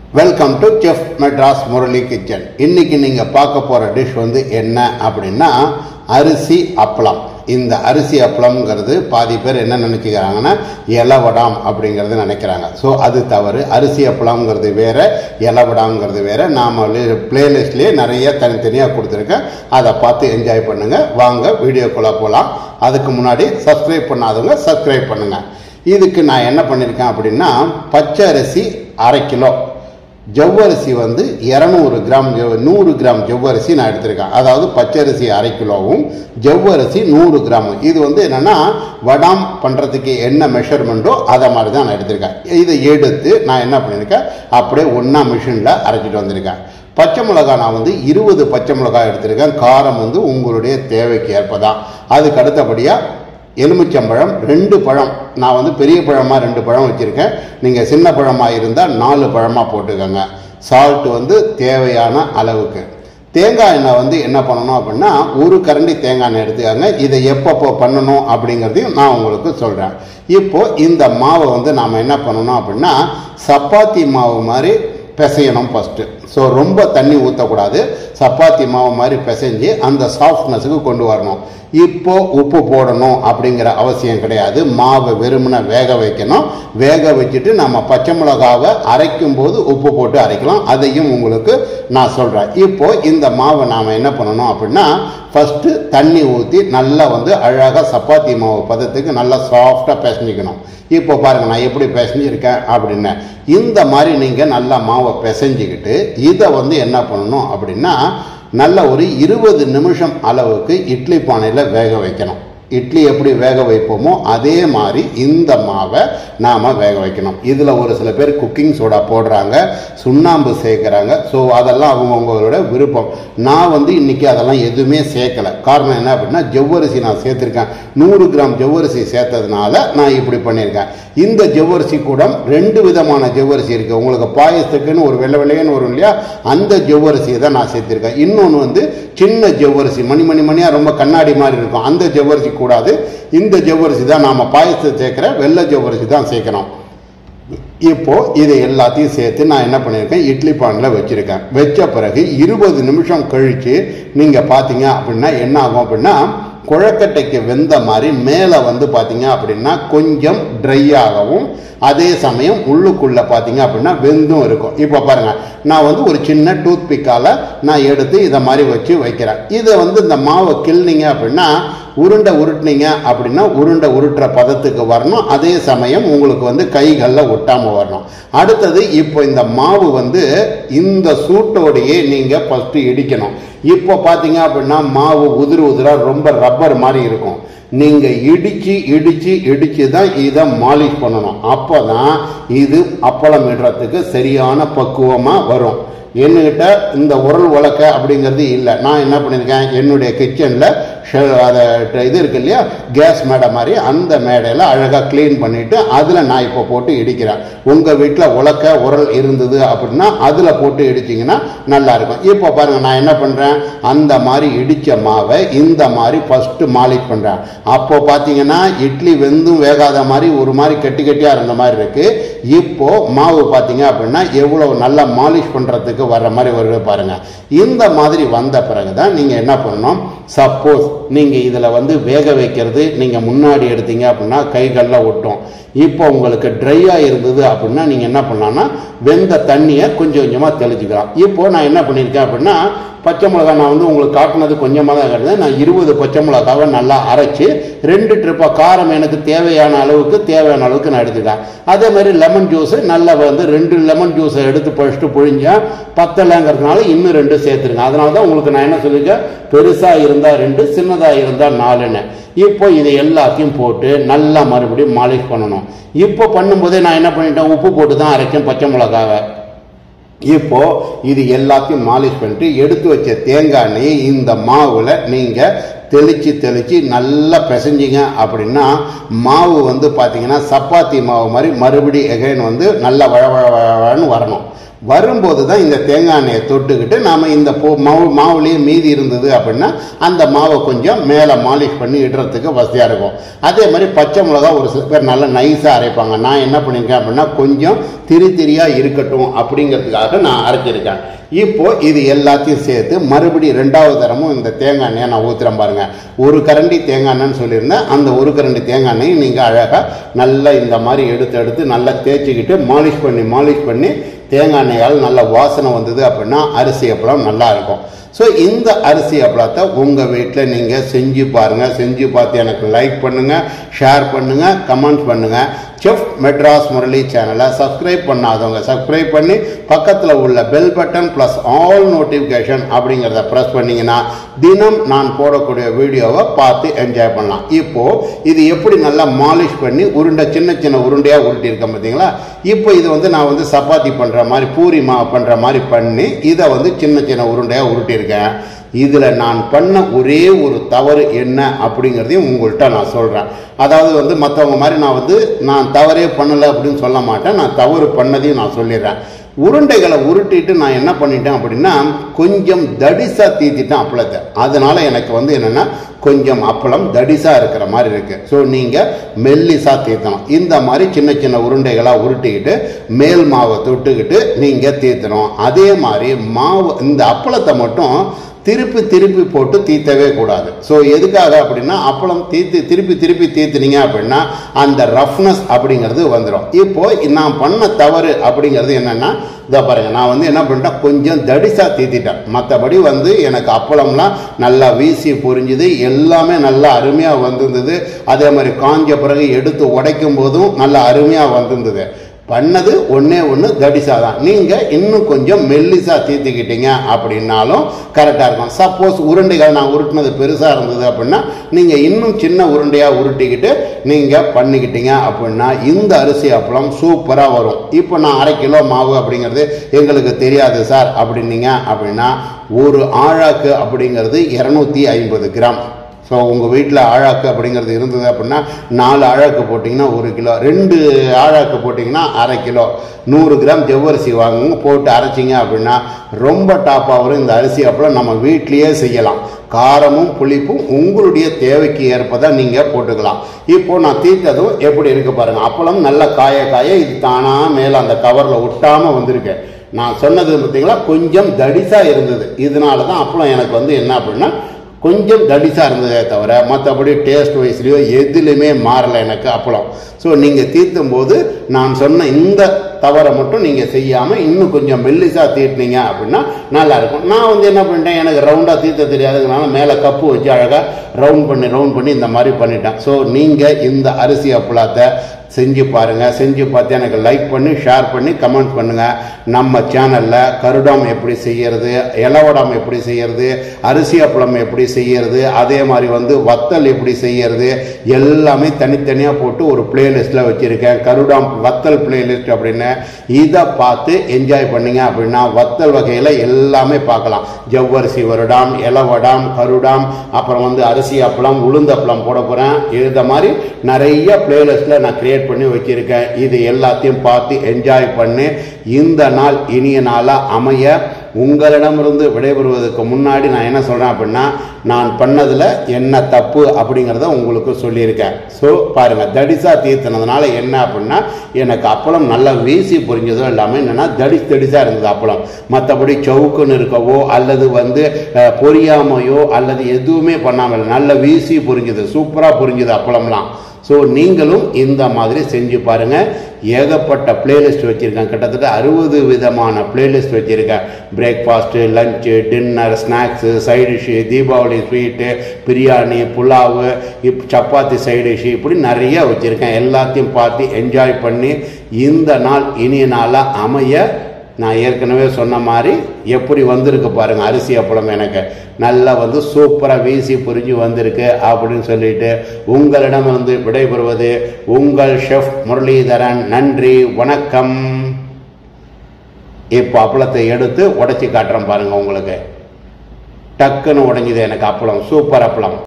welcome to chef Madras Murali kitchen இன்னைக்கு நீங்க பார்க்க போற டிஷ் வந்து என்ன அப்படின்னா அரிசி அப்பளம் இந்த அரிசி அப்பளம்ங்கிறது பாதி பேர் என்ன நினைச்சுக்கிறாங்கன்னா இலவடாம் அப்படிங்கிறது நினைக்கிறாங்க ஸோ அது தவறு அரிசி அப்பளம்ங்கிறது வேற இலவடாம்ங்கிறது வேற நாம பிளேலிஸ்ட்லேயே நிறைய தனித்தனியாக கொடுத்துருக்கேன் அதை பார்த்து என்ஜாய் பண்ணுங்க வாங்க வீடியோக்குள்ள போகலாம் அதுக்கு முன்னாடி சப்ஸ்கிரைப் பண்ணாதவங்க சப்ஸ்கிரைப் பண்ணுங்க இதுக்கு நான் என்ன பண்ணியிருக்கேன் அப்படின்னா பச்சை அரிசி அரை கிலோ ஜவ்வரிசி வந்து இரநூறு கிராம் ஜவ் நூறு கிராம் ஜவ்வரிசி நான் எடுத்திருக்கேன் அதாவது பச்சரிசி அரை கிலோவும் ஜவ்வரிசி நூறு கிராமும் இது வந்து என்னென்னா வடாம் பண்ணுறதுக்கு என்ன மெஷர்மெண்ட்டோ அதை மாதிரி தான் நான் எடுத்திருக்கேன் இதை எடுத்து நான் என்ன பண்ணியிருக்கேன் அப்படியே ஒன்றா மிஷினில் அரைச்சிட்டு வந்திருக்கேன் பச்சை மிளகாய் நான் வந்து இருபது பச்சை மிளகாய் எடுத்திருக்கேன் காரம் வந்து உங்களுடைய தேவைக்கு ஏற்ப தான் அதுக்கு அடுத்தபடியாக எலுமிச்சம்பழம் ரெண்டு பழம் நான் வந்து பெரிய பழமாக ரெண்டு பழம் வச்சுருக்கேன் நீங்கள் சின்ன பழமாக இருந்தால் நாலு பழமாக போட்டுக்கோங்க சால்ட் வந்து தேவையான அளவுக்கு தேங்காய் எண்ணெய் வந்து என்ன பண்ணணும் அப்படின்னா ஒரு கரண்டி தேங்காய் எண்ணெய் எடுத்துக்கோங்க இதை எப்பப்போ பண்ணணும் அப்படிங்கிறதையும் நான் உங்களுக்கு சொல்கிறேன் இப்போ இந்த மாவை வந்து நாம் என்ன பண்ணணும் அப்படின்னா சப்பாத்தி மாவு மாதிரி பிசையணும் ஃபஸ்ட்டு ஸோ ரொம்ப தண்ணி ஊற்றக்கூடாது சப்பாத்தி மாவு மாதிரி பிசைஞ்சு அந்த சாஃப்ட்னஸுக்கு கொண்டு வரணும் இப்போ உப்பு போடணும் அப்படிங்கிற அவசியம் கிடையாது மாவை வெறுமனை வேக வைக்கணும் வேக வச்சுட்டு நம்ம பச்சை மிளகாவை அரைக்கும் போது உப்பு போட்டு அரைக்கலாம் அதையும் உங்களுக்கு நான் சொல்கிறேன் இப்போ இந்த மாவை நாம் என்ன பண்ணணும் அப்படின்னா ஃபஸ்ட்டு தண்ணி ஊற்றி நல்லா வந்து அழகாக சப்பாத்தி மாவு பதத்துக்கு நல்லா சாஃப்டாக பிசைஞ்சிக்கணும் இப்போ பாருங்க நான் எப்படி பிசைஞ்சிருக்கேன் அப்படின்னு இந்த மாதிரி நீங்கள் நல்லா மாவை பிசைஞ்சிக்கிட்டு இதை வந்து என்ன பண்ணணும் அப்படின்னா நல்ல ஒரு இருபது நிமிஷம் அளவுக்கு இட்லி பானையில் வேக வைக்கணும் இட்லி எப்படி வேக வைப்போமோ அதே மாதிரி இந்த மாவை நாம் வேக வைக்கணும் இதில் ஒரு சில பேர் குக்கிங் சோடா போடுறாங்க சுண்ணாம்பு சேர்க்குறாங்க ஸோ அதெல்லாம் அவங்கவுங்களோட விருப்பம் நான் வந்து இன்றைக்கி அதெல்லாம் எதுவுமே சேர்க்கலை காரணம் என்ன அப்படின்னா ஜவ்வரிசி நான் சேர்த்துருக்கேன் நூறு கிராம் ஜவ்வரிசி சேர்த்ததுனால நான் இப்படி பண்ணியிருக்கேன் இந்த ஜவ்வரிசி கூட ரெண்டு விதமான ஜவ்வரிசி இருக்குது உங்களுக்கு பாயசத்துக்குன்னு ஒரு வெள்ளை வெள்ளையன்னு வரும் இல்லையா அந்த ஜவ்வரிசியை தான் நான் சேர்த்துருக்கேன் இன்னொன்று வந்து சின்ன ஜவ்வரிசி மணி மணி மணியாக ரொம்ப கண்ணாடி மாதிரி இருக்கும் அந்த ஜவ்வரிசி கூடாது இந்த ஜவ்வரிசி தான் நாம் பாயசத்தை சேர்க்குற வெள்ளை ஜவ்வரிசி தான் சேர்க்கணும் இப்போ இதை எல்லாத்தையும் சேர்த்து நான் என்ன பண்ணியிருக்கேன் இட்லி பானில் வச்சுருக்கேன் வச்ச பிறகு இருபது நிமிஷம் கழித்து நீங்கள் பார்த்தீங்க அப்படின்னா என்ன ஆகும் அப்படின்னா குழக்கட்டைக்கு வெந்த மாதிரி மேலே வந்து பார்த்தீங்க அப்படின்னா கொஞ்சம் ட்ரை ஆகவும் அதே சமயம் உள்ளுக்குள்ளே பார்த்தீங்க அப்படின்னா வெந்தும் இருக்கும் இப்போ பாருங்கள் நான் வந்து ஒரு சின்ன டூத் பிக்கால் நான் எடுத்து இதை மாதிரி வச்சு வைக்கிறேன் இதை வந்து இந்த மாவை கிள்னீங்க அப்படின்னா உருண்டை உருட்டினீங்க அப்படின்னா உருண்டை உருட்டுற பதத்துக்கு வரணும் அதே சமயம் உங்களுக்கு வந்து கைகளில் ஒட்டாமல் வரணும் அடுத்தது இப்போ இந்த மாவு வந்து இந்த சூட்டோடையே நீங்கள் ஃபஸ்ட்டு இடிக்கணும் இப்போ பார்த்தீங்க அப்படின்னா மாவு உதிர் உதிராக ரொம்ப ரப்பர் மாதிரி இருக்கும் நீங்கள் இடித்து இடித்து இடித்து தான் இதை மாலிஷ் பண்ணணும் அப்போ தான் இது அப்பளம் இடுறதுக்கு சரியான பக்குவமாக வரும் என்கிட்ட இந்த உரல் உலக்க அப்படிங்கிறது இல்லை நான் என்ன பண்ணியிருக்கேன் என்னுடைய கிச்சனில் அதை இது இருக்கு இல்லையா கேஸ் மேடை மாதிரி அந்த மேடையில் அழகாக க்ளீன் பண்ணிவிட்டு அதில் நான் இப்போ போட்டு இடிக்கிறேன் உங்கள் வீட்டில் உலக்க உரல் இருந்தது அப்படின்னா அதில் போட்டு இடிச்சிங்கன்னா நல்லாயிருக்கும் இப்போ பாருங்கள் நான் என்ன பண்ணுறேன் அந்த மாதிரி இடித்த மாவை இந்த மாதிரி ஃபஸ்ட்டு மாலிஷ் பண்ணுறேன் அப்போ பார்த்தீங்கன்னா இட்லி வெந்தும் வேகாத மாதிரி ஒரு மாதிரி கெட்டி கெட்டியாக இருந்த மாதிரி இருக்குது இப்போ மாவு பார்த்தீங்க அப்படின்னா எவ்வளோ நல்லா மாலிஷ் பண்ணுறதுக்கு வர்ற மாதிரி வருது பாருங்கள் இந்த மாதிரி வந்த பிறகு தான் நீங்கள் என்ன பண்ணணும் சப்போஸ் நீங்கள் இதில் வந்து வேக வைக்கிறது நீங்கள் முன்னாடி எடுத்தீங்க அப்படின்னா கைகளில் ஒட்டும் இப்போ உங்களுக்கு ட்ரையாக இருந்தது அப்படின்னா நீங்கள் என்ன பண்ணலாம்னா வெந்த தண்ணியை கொஞ்சம் கொஞ்சமாக தெளிச்சுக்கலாம் இப்போ நான் என்ன பண்ணியிருக்கேன் அப்படின்னா பச்சை மிளகா நான் வந்து உங்களுக்கு காட்டினது கொஞ்சமாக தான் கிடையாது நான் இருபது பச்சை மிளகாவை நல்லா அரைச்சி ரெண்டு ட்ரிப்பாக காரம் எனக்கு தேவையான அளவுக்கு தேவையான அளவுக்கு நான் எடுத்துக்கிட்டேன் அதே மாதிரி லெமன் ஜூஸு நல்லா வந்து ரெண்டு லெமன் ஜூஸை எடுத்து ஃபஸ்ட்டு புழிஞ்சேன் பத்தலைங்கிறதுனால இன்னும் ரெண்டு சேர்த்துருங்க அதனால தான் உங்களுக்கு நான் என்ன சொல்லியிருக்கேன் பெருசாக இருந்தால் ரெண்டு சின்னதாக இருந்தால் நாலுன்னு இப்போ இதை எல்லாத்தையும் போட்டு நல்லா மறுபடியும் மாலிஷ் பண்ணணும் இப்போ பண்ணும்போதே நான் என்ன பண்ணிட்டேன் உப்பு போட்டு தான் அரைச்சேன் பச்சை மிளகாவை இப்போ இது எல்லாத்தையும் மாலிஷ் பண்ணிட்டு எடுத்து வச்ச தேங்காய் எண்ணெயை இந்த மாவில் நீங்கள் தெளித்து தெளித்து நல்லா பிசைஞ்சிங்க அப்படின்னா மாவு வந்து பார்த்தீங்கன்னா சப்பாத்தி மாவு மாதிரி மறுபடி எகைன் வந்து நல்லா வழ வழ வழன்னு வரணும் வரும்போது தான் இந்த தேங்காய் எண்ணெயை தொட்டுக்கிட்டு நாம் இந்த போ மாவு மாவுலேயே மீதி இருந்தது அப்படின்னா அந்த மாவை கொஞ்சம் மேலே மாலிஷ் பண்ணி இடுறதுக்கு வசதியாக இருக்கும் அதே மாதிரி பச்சை மிளகா ஒரு சில பேர் நல்லா நைஸாக அரைப்பாங்க நான் என்ன பண்ணியிருக்கேன் அப்படின்னா கொஞ்சம் திரி திரியாக இருக்கட்டும் அப்படிங்கிறதுக்காக நான் அரைச்சிருக்கேன் இப்போ இது எல்லாத்தையும் சேர்த்து மறுபடியும் ரெண்டாவது தரமும் இந்த தேங்காய் எண்ணெயை நான் ஊற்றுறேன் பாருங்க ஒரு கரண்டி தேங்காய் எண்ணெய்னு சொல்லியிருந்தேன் அந்த ஒரு கரண்டி தேங்காய் எண்ணெயை நீங்கள் அழகாக நல்லா இந்த மாதிரி எடுத்து எடுத்து நல்லா தேய்ச்சிக்கிட்டு மாலிஷ் பண்ணி மாலிஷ் பண்ணி தேங்காய் எண்ணெயால் நல்ல வாசனை வந்தது அப்படின்னா அரிசி அப்பளம் நல்லா இருக்கும் ஸோ இந்த அரிசி அப்பளத்தை உங்கள் வீட்டில் நீங்கள் செஞ்சு பாருங்கள் செஞ்சு பார்த்து எனக்கு லைக் பண்ணுங்கள் ஷேர் பண்ணுங்கள் கமெண்ட் பண்ணுங்கள் செஃப் மெட்ராஸ் முரளி சேனலை சப்ஸ்கிரைப் பண்ணாதவங்க சப்ஸ்கிரைப் பண்ணி பக்கத்தில் உள்ள bell button plus all notification அப்படிங்கிறத ப்ரெஸ் பண்ணிங்கன்னா தினம் நான் போடக்கூடிய வீடியோவை பார்த்து என்ஜாய் பண்ணலாம் இப்போது இது எப்படி நல்லா மாலிஷ் பண்ணி உருண்டை சின்ன சின்ன உருண்டையாக உருட்டியிருக்கேன் பார்த்தீங்களா இப்போ இது வந்து நான் வந்து சப்பாத்தி பண்ணுற மாதிரி பூரி மா பண்ணுற மாதிரி பண்ணி இதை வந்து சின்ன சின்ன உருண்டையாக உருட்டியிருக்கேன் இதில் நான் பண்ண ஒரே ஒரு தவறு என்ன அப்படிங்கிறதையும் உங்கள்கிட்ட நான் சொல்கிறேன் அதாவது வந்து மற்றவங்க மாதிரி நான் வந்து நான் தவறே பண்ணலை அப்படின்னு சொல்ல மாட்டேன் நான் தவறு பண்ணதையும் நான் சொல்லிடுறேன் உருண்டைகளை உருட்டிட்டு நான் என்ன பண்ணிட்டேன் அப்படின்னா கொஞ்சம் தடிசா தீத்திட்டேன் அப்பளத்தை அதனால எனக்கு வந்து என்னென்னா கொஞ்சம் அப்பளம் தடிசா இருக்கிற மாதிரி இருக்கு ஸோ நீங்கள் மெல்லிசா தீர்த்தணும் இந்த மாதிரி சின்ன சின்ன உருண்டைகளாக உருட்டிக்கிட்டு மேல் மாவை தொட்டுக்கிட்டு நீங்கள் தீர்த்தணும் அதே மாதிரி மாவு இந்த அப்பளத்தை மட்டும் திருப்பி திருப்பி போட்டு தீத்தவே கூடாது ஸோ எதுக்காக அப்படின்னா அப்பளம் தீத்து திருப்பி திருப்பி தீத்துனீங்க அப்படின்னா அந்த ரஃப்னஸ் அப்படிங்கிறது வந்துடும் இப்போ நான் பண்ண தவறு அப்படிங்கிறது என்னன்னா இதை பாருங்க நான் வந்து என்ன பண்ணிட்டேன் கொஞ்சம் தடிசா தீத்திட்டேன் மற்றபடி வந்து எனக்கு அப்பளம்லாம் நல்லா வீசி பொரிஞ்சுது எல்லாமே நல்லா அருமையாக வந்திருந்தது அதே மாதிரி காஞ்ச பிறகு எடுத்து உடைக்கும் போதும் நல்லா அருமையாக வந்திருந்தது பண்ணது ஒன்றே ஒன்று தடிசா தான் நீங்கள் இன்னும் கொஞ்சம் மெல்லிசா தீர்த்துக்கிட்டீங்க அப்படின்னாலும் கரெக்டாக இருக்கும் சப்போஸ் உருண்டைகள் நான் உருட்டினது பெருசாக இருந்தது அப்படின்னா நீங்கள் இன்னும் சின்ன உருண்டையாக உருட்டிக்கிட்டு நீங்கள் பண்ணிக்கிட்டீங்க அப்படின்னா இந்த அரிசி அப்பளம் சூப்பராக வரும் இப்போ நான் அரை கிலோ மாவு அப்படிங்கிறது எங்களுக்கு தெரியாது சார் அப்படின்னீங்க அப்படின்னா ஒரு ஆழாக்கு அப்படிங்கிறது இரநூத்தி ஐம்பது கிராம் ஸோ உங்கள் வீட்டில் ஆழாக்கு அப்படிங்கிறது இருந்தது அப்படின்னா நாலு ஆழாக்கு போட்டிங்கன்னா ஒரு கிலோ ரெண்டு ஆழாக்கு போட்டிங்கன்னா அரை கிலோ நூறு கிராம் ஜவ்வரிசி வாங்குங்க போட்டு அரைச்சிங்க அப்படின்னா ரொம்ப டாப்பாக வரும் இந்த அரிசி அப்பளம் நம்ம வீட்லேயே செய்யலாம் காரமும் புளிப்பும் உங்களுடைய தேவைக்கு ஏற்பதான் நீங்கள் போட்டுக்கலாம் இப்போ நான் தீர்த்ததும் எப்படி இருக்கு பாருங்க அப்பளம் நல்லா காய காய இது தானாக மேலே அந்த கவரில் ஒட்டாமல் வந்திருக்கு நான் சொன்னது பார்த்தீங்களா கொஞ்சம் தடிசாக இருந்தது இதனால தான் அப்பளம் எனக்கு வந்து என்ன அப்படின்னா கொஞ்சம் தடிசாக இருந்ததே தவிர மற்றபடி டேஸ்ட் வைஸ்லேயோ எதுலையுமே மாறலை எனக்கு அப்பளம் ஸோ நீங்கள் தீர்த்தும் போது நான் சொன்ன இந்த தவறை மட்டும் நீங்கள் செய்யாமல் இன்னும் கொஞ்சம் மெல்லிசாக தீர்த்தினீங்க அப்படின்னா நல்லாயிருக்கும் நான் வந்து என்ன பண்ணிட்டேன் எனக்கு ரவுண்டாக தீர்த்த தெரியாதுங்கனால மேலே கப்பு வச்சு அழகாக ரவுண்ட் பண்ணி ரவுண்ட் பண்ணி இந்த மாதிரி பண்ணிட்டேன் ஸோ நீங்கள் இந்த அரிசி அப்பளத்தை செஞ்சு பாருங்கள் செஞ்சு பார்த்து எனக்கு லைக் பண்ணி ஷேர் பண்ணி கமெண்ட் பண்ணுங்கள் நம்ம சேனலில் கருடாம் எப்படி செய்யறது இலவடாம் எப்படி செய்யறது அரிசி அப்பளம் எப்படி செய்யறது அதே மாதிரி வந்து வத்தல் எப்படி செய்யறது எல்லாமே தனித்தனியாக போட்டு ஒரு பிளேலிஸ்ட்டில் வச்சுருக்கேன் கருடாம் வத்தல் பிளேலிஸ்ட் அப்படின்னு இதை பார்த்து என்ஜாய் பண்ணீங்க அப்படின்னா வத்தல் வகையில் எல்லாமே பார்க்கலாம் ஜவ்வரிசி வருடாம் இலவடாம் கருடாம் அப்புறம் வந்து அரிசி அப்பளம் உளுந்த அப்பளம் போட போகிறேன் இந்த மாதிரி நிறைய பிளேலிஸ்ட்டில் நான் கிரியேட் பண்ணி வச்சுருக்கேன் இது எல்லாத்தையும் பார்த்து என்ஜாய் பண்ணி இந்த நாள் இனிய நாளாக அமைய உங்களிடமிருந்து விடைபெறுவதற்கு முன்னாடி நான் என்ன சொல்கிறேன் அப்படின்னா நான் பண்ணதில் என்ன தப்பு அப்படிங்கிறத உங்களுக்கு சொல்லியிருக்கேன் ஸோ பாருங்கள் தடிசா தீர்த்தினதுனால என்ன அப்படின்னா எனக்கு அப்பளம் நல்லா வீசி புரிஞ்சதோ இல்லாமல் என்னென்னா தடிஸ் தடிசாக இருந்தது அப்பளம் மற்றபடி சவுக்குன்னு இருக்கவோ அல்லது வந்து அஹ், பொரியாமையோ அல்லது எதுவுமே பண்ணாமல் நல்ல வீசி புரிஞ்சுது சூப்பராக புரிஞ்சுது அப்பளம்லாம் ஸோ நீங்களும் இந்த மாதிரி செஞ்சு பாருங்கள் ஏகப்பட்ட பிளேலிஸ்ட் வச்சுருக்கேன் கிட்டத்தட்ட அறுபது விதமான பிளேலிஸ்ட் வச்சுருக்கேன் breakfast lunch dinner snacks side dish Deepavali sweet biryani pulao இப் சப்பாத்தி சைடு டிஷ்ஷு இப்படி நிறைய வச்சுருக்கேன் எல்லாத்தையும் பார்த்து என்ஜாய் பண்ணி இந்த நாள் இனிய நாளாக அமைய நான் ஏற்கனவே சொன்ன மாதிரி எப்படி வந்திருக்கு பாருங்க அரிசி அப்பளம் எனக்கு நல்லா வந்து சூப்பராக வீசி புரிஞ்சு வந்திருக்கு அப்படின்னு சொல்லிட்டு உங்களிடம் வந்து விடைபெறுவது உங்கள் ஷெஃப் முரளிதரன் நன்றி வணக்கம் இப்போ அப்பளத்தை எடுத்து உடைச்சி காட்டுறேன் பாருங்க உங்களுக்கு டக்குன்னு உடைஞ்சுது எனக்கு அப்பளம் சூப்பர் அப்பளம்